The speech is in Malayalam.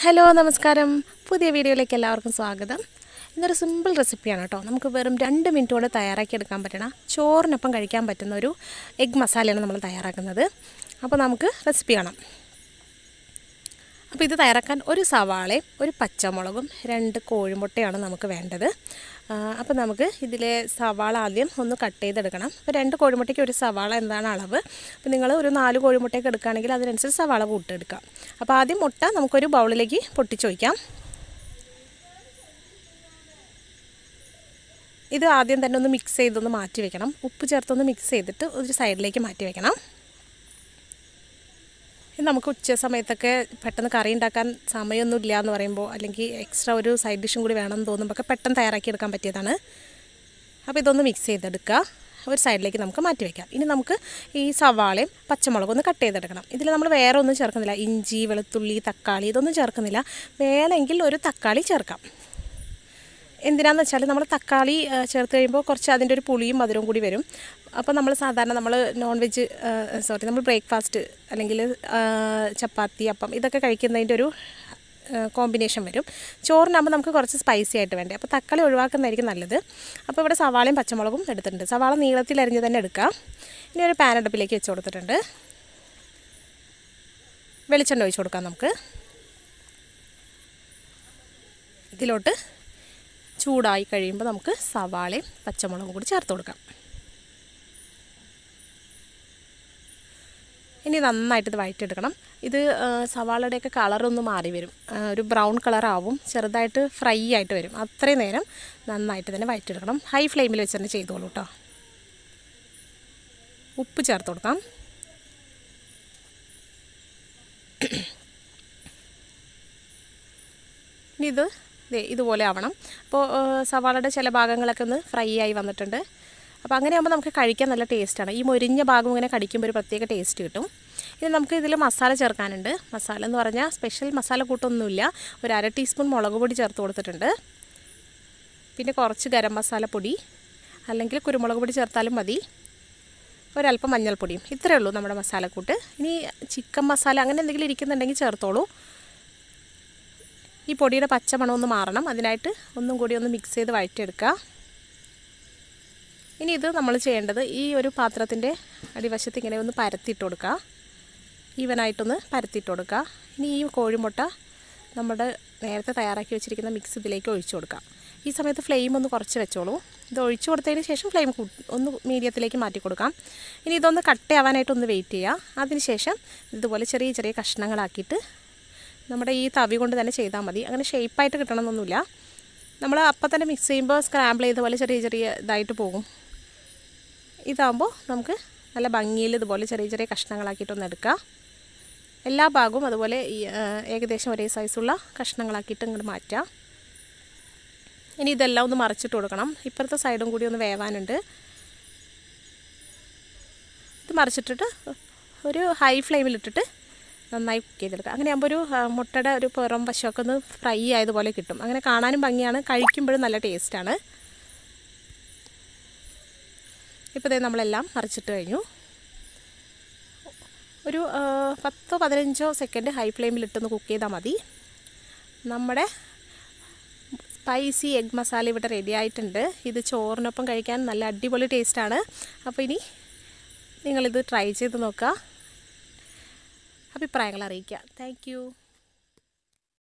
ഹലോ നമസ്കാരം പുതിയ വീഡിയോയിലേക്ക് എല്ലാവർക്കും സ്വാഗതം ഇന്നൊരു സിമ്പിൾ റെസിപ്പിയാണ് കേട്ടോ നമുക്ക് വെറും രണ്ട് മിനിറ്റ് കൊണ്ട് തയ്യാറാക്കി എടുക്കാൻ പറ്റണ ചോറിനൊപ്പം കഴിക്കാൻ പറ്റുന്ന ഒരു എഗ് മസാലയാണ് നമ്മൾ തയ്യാറാക്കുന്നത് അപ്പോൾ നമുക്ക് റെസിപ്പി കാണാം അപ്പോൾ ഇത് തയ്യാറാക്കാൻ ഒരു സവാളയും ഒരു പച്ചമുളകും രണ്ട് കോഴിമുട്ടയാണ് നമുക്ക് വേണ്ടത് ആ, അപ്പോൾ നമുക്ക് ഇതിലെ സവാള ആദ്യം ഒന്ന് കട്ട് ചെയ്തെടുക്കണം അപ്പോൾ രണ്ട് കോഴിമുട്ടയ്ക്ക് ഒരു സവാള എന്താണ് അളവ് അപ്പോൾ നിങ്ങൾ ഒരു നാല് കോഴിമുട്ടയൊക്കെ എടുക്കുകയാണെങ്കിൽ അതിനനുസരിച്ച് സവാള കൂട്ടെടുക്കാം അപ്പോൾ ആദ്യം മുട്ട നമുക്കൊരു ബൗളിലേക്ക് പൊട്ടിച്ച് വയ്ക്കാം ഇത് ആദ്യം തന്നെ ഒന്ന് മിക്സ് ചെയ്തൊന്ന് മാറ്റി വെക്കണം ഉപ്പ് ചേർത്തൊന്ന് മിക്സ് ചെയ്തിട്ട് ഒരു സൈഡിലേക്ക് മാറ്റി വെക്കണം ഇത് നമുക്ക് ഉച്ച സമയത്തൊക്കെ പെട്ടെന്ന് കറി ഉണ്ടാക്കാൻ സമയമൊന്നും ഇല്ല എന്ന് പറയുമ്പോൾ അല്ലെങ്കിൽ എക്സ്ട്രാ ഒരു സൈഡ് ഡിഷും കൂടി വേണമെന്ന് തോന്നുമ്പോൾ ഒക്കെ പെട്ടെന്ന് തയ്യാറാക്കി എടുക്കാൻ പറ്റിയതാണ് അപ്പോൾ ഇതൊന്ന് മിക്സ് ചെയ്തെടുക്കുക ഒരു സൈഡിലേക്ക് നമുക്ക് മാറ്റി വയ്ക്കാം ഇനി നമുക്ക് ഈ സവാളയും പച്ചമുളകും ഒന്ന് കട്ട് ചെയ്തെടുക്കണം ഇതിൽ നമ്മൾ വേറെ ഒന്നും ചേർക്കുന്നില്ല ഇഞ്ചി വെളുത്തുള്ളി തക്കാളി ഇതൊന്നും ചേർക്കുന്നില്ല വേണമെങ്കിൽ ഒരു തക്കാളി ചേർക്കാം എന്തിനാന്ന് വെച്ചാൽ നമ്മൾ തക്കാളി ആ, ചേർത്ത് കഴിയുമ്പോൾ കുറച്ച് അതിൻ്റെ ഒരു പുളിയും മധുരവും കൂടി വരും അപ്പോൾ നമ്മൾ സാധാരണ നമ്മൾ നോൺ വെജ് സോറി നമ്മൾ ബ്രേക്ക്ഫാസ്റ്റ് അല്ലെങ്കിൽ ആ, ചപ്പാത്തി അപ്പം ഇതൊക്കെ കഴിക്കുന്നതിൻ്റെ ഒരു കോമ്പിനേഷൻ വരും ചോറിനാകുമ്പോൾ നമുക്ക് കുറച്ച് സ്പൈസി ആയിട്ട് വേണ്ടേ അപ്പോൾ തക്കാളി ഒഴിവാക്കുന്നതായിരിക്കും നല്ലത് അപ്പോൾ ഇവിടെ സവാളയും പച്ചമുളകും എടുത്തിട്ടുണ്ട് സവാള നീളത്തിൽ അരിഞ്ഞ് തന്നെ എടുക്കാം ഇനി ഒരു പാൻ അടുപ്പിലേക്ക് വെച്ച് കൊടുത്തിട്ടുണ്ട് വെളിച്ചെണ്ണ ഒഴിച്ച് കൊടുക്കാം നമുക്ക് ഇതിലോട്ട് ചൂടായി കഴിയുമ്പോൾ നമുക്ക് സവാളയും പച്ചമുളകും കൂടി ചേർത്ത് കൊടുക്കാം ഇനി നന്നായിട്ട് ഇത് വഴറ്റിയെടുക്കണം ഇത് ആ, സവാളയുടെയൊക്കെ കളറൊന്ന് മാറി വരും ആ, ഒരു ബ്രൗൺ കളറാവും ചെറുതായിട്ട് ഫ്രൈ ആയിട്ട് വരും അത്രയും നേരം നന്നായിട്ട് തന്നെ വഴറ്റിയെടുക്കണം ഹൈ ഫ്ലെയിമിൽ വെച്ച് തന്നെ ചെയ്തോളൂ കേട്ടോ ഉപ്പ് ചേർത്ത് കൊടുക്കാം ഇനി ഇത് ദേ ഇതുപോലെ ആവണം അപ്പോൾ സവാളയുടെ ചില ഭാഗങ്ങളൊക്കെ ഒന്ന് ഫ്രൈ ആയി വന്നിട്ടുണ്ട് അപ്പോൾ അങ്ങനെ ആകുമ്പോൾ നമുക്ക് കഴിക്കാൻ നല്ല ടേസ്റ്റാണ് ഈ മൊരിഞ്ഞ ഭാഗം ഇങ്ങനെ കടിക്കുമ്പോൾ ഒരു പ്രത്യേക ടേസ്റ്റ് കിട്ടും ഇനി നമുക്ക് ഇതിൽ മസാല ചേർക്കാനുണ്ട് മസാല എന്ന് പറഞ്ഞാൽ സ്പെഷ്യൽ മസാല കൂട്ടൊന്നുമില്ല ഒരു അര ടീസ്പൂൺ മുളക് പൊടി ചേർത്ത് കൊടുത്തിട്ടുണ്ട് പിന്നെ കുറച്ച് ഗരം മസാല പൊടി അല്ലെങ്കിൽ കുരുമുളക് പൊടി ചേർത്താലും മതി ഒരല്പം മഞ്ഞൾപ്പൊടിയും ഇത്രയേ ഉള്ളൂ നമ്മുടെ മസാലക്കൂട്ട് ഇനി ചിക്കൻ മസാല അങ്ങനെ എന്തെങ്കിലും ഇരിക്കുന്നുണ്ടെങ്കിൽ ചേർത്തോളൂ ഈ പൊടിയുടെ പച്ചമണം ഒന്ന് മാറണം അതിനായിട്ട് ഒന്നും കൂടി ഒന്ന് മിക്സ് ചെയ്ത് വഴറ്റിയെടുക്കുക ഇനി ഇത് നമ്മൾ ചെയ്യേണ്ടത് ഈ ഒരു പാത്രത്തിൻ്റെ അടിവശത്ത് ഇങ്ങനെ ഒന്ന് പരത്തിയിട്ട് കൊടുക്കുക ഈവനായിട്ടൊന്ന് പരത്തിയിട്ട് കൊടുക്കുക ഇനി ഈ കോഴിമുട്ട നമ്മുടെ നേരത്തെ തയ്യാറാക്കി വെച്ചിരിക്കുന്ന മിക്സ് ഇതിലേക്ക് ഒഴിച്ചു കൊടുക്കുക ഈ സമയത്ത് ഫ്ലെയിം ഒന്ന് കുറച്ച് വെച്ചോളൂ ഇത് ഒഴിച്ചു കൊടുത്തതിന് ശേഷം ഫ്ലെയിം ഒന്ന് മീഡിയത്തിലേക്ക് മാറ്റി കൊടുക്കാം ഇനി ഇതൊന്ന് കട്ടയാവാനായിട്ട് ഒന്ന് വെയിറ്റ് ചെയ്യുക അതിനുശേഷം ഇതുപോലെ ചെറിയ ചെറിയ കഷ്ണങ്ങളാക്കിയിട്ട് നമ്മുടെ ഈ തവി കൊണ്ട് തന്നെ ചെയ്താൽ മതി അങ്ങനെ ഷേപ്പായിട്ട് കിട്ടണമെന്നൊന്നുമില്ല നമ്മൾ അപ്പം തന്നെ മിക്സ് ചെയ്യുമ്പോൾ സ്ക്രാമ്പിൾ ചെയ്ത പോലെ ചെറിയ ചെറിയ ഇതായിട്ട് പോകും ഇതാകുമ്പോൾ നമുക്ക് നല്ല ഭംഗിയിൽ ഇതുപോലെ ചെറിയ ചെറിയ കഷ്ണങ്ങളാക്കിയിട്ടൊന്ന് എടുക്കുക എല്ലാ ഭാഗവും അതുപോലെ ഈ, ആ, ഏകദേശം ഒരേ സൈസുള്ള കഷ്ണങ്ങളാക്കിയിട്ട് ഇങ്ങോട്ട് മാറ്റുക ഇനി ഇതെല്ലാം ഒന്ന് മറിച്ചിട്ട് കൊടുക്കണം ഇപ്പുറത്തെ സൈഡും കൂടി ഒന്ന് വേവാനുണ്ട് ഇത് മറിച്ചിട്ടിട്ട് ഒരു ഹൈ ഫ്ലെയിമിലിട്ടിട്ട് നന്നായി കുക്ക് ചെയ്തെടുക്കുക അങ്ങനെ ആകുമ്പോൾ ഒരു ആ, മുട്ടയുടെ ഒരു പുറം വശമൊക്കെ ഒന്ന് ഫ്രൈ ആയതുപോലെ കിട്ടും അങ്ങനെ കാണാനും ഭംഗിയാണ് കഴിക്കുമ്പോഴും നല്ല ടേസ്റ്റാണ് ഇപ്പോൾ ഇതേ നമ്മളെല്ലാം മറിച്ചിട്ട് കഴിഞ്ഞു ഒരു ആ, പത്തോ പതിനഞ്ചോ സെക്കൻഡ് ഹൈ ഫ്ലെയിമിലിട്ടൊന്ന് കുക്ക് ചെയ്താൽ മതി നമ്മുടെ സ്പൈസി എഗ് മസാല ഇവിടെ റെഡി ആയിട്ടുണ്ട് ഇത് ചോറിനൊപ്പം കഴിക്കാൻ നല്ല അടിപൊളി ടേസ്റ്റാണ് അപ്പോൾ ഇനി നിങ്ങളിത് ട്രൈ ചെയ്ത് നോക്കുക അഭിപ്രായങ്ങൾ അറിയിക്കുക താങ്ക്